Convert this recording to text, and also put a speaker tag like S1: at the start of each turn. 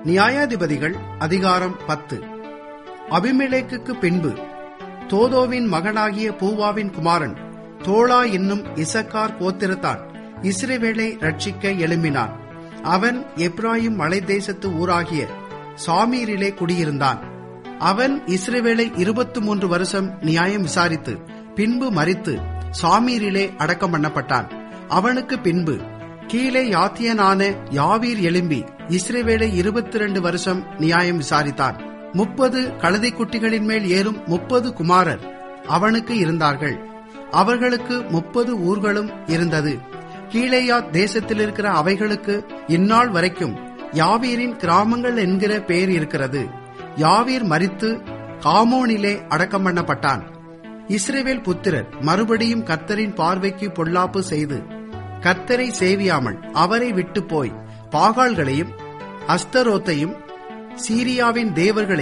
S1: நியாயாதிபதிகள் அதிகாரம் பத்து அபிமெலேக்குக்கு பின்பு தோதோவின் மகனாகிய பூவாவின் குமாரன் தோளா என்னும் இசக்கார் கோத்திரத்தான் இஸ்ரவேலை ரட்சிக்க எழும்பினான் அவன் எப்ராயிம் மலை தேசத்து ஊராகிய சாமீரிலே குடியிருந்தான் அவன் இஸ்ரவேலை இருபத்து மூன்று வருஷம் நியாயம் விசாரித்து பின்பு மறித்து சாமீரிலே அடக்கம் பண்ணப்பட்டான் அவனுக்கு பின்பு கீழே யாத்தியனான யாவீர் எழும்பி இஸ்ரேவேலை இருபத்தி ரெண்டு வருஷம் நியாயம் விசாரித்தான் முப்பது கழுதை குட்டிகளின் மேல் ஏறும் முப்பது குமாரர் அவனுக்கு இருந்தார்கள் அவர்களுக்கு முப்பது ஊர்களும் இருந்தது கீழேயா தேசத்தில் இருக்கிற அவைகளுக்கு இந்நாள் வரைக்கும் யாவீரின் கிராமங்கள் என்கிற பெயர் இருக்கிறது யாவீர் மறித்து காமோனிலே அடக்கம் பண்ணப்பட்டான் இஸ்ரேவேல் புத்திரர் மறுபடியும் கர்த்தரின் பார்வைக்கு பொல்லாப்பு செய்து கர்த்தரை சேவியாமல் அவரை விட்டு போய் பாகால்களையும் அஸ்தரோத்தையும் சீரியாவின் தேவர்களை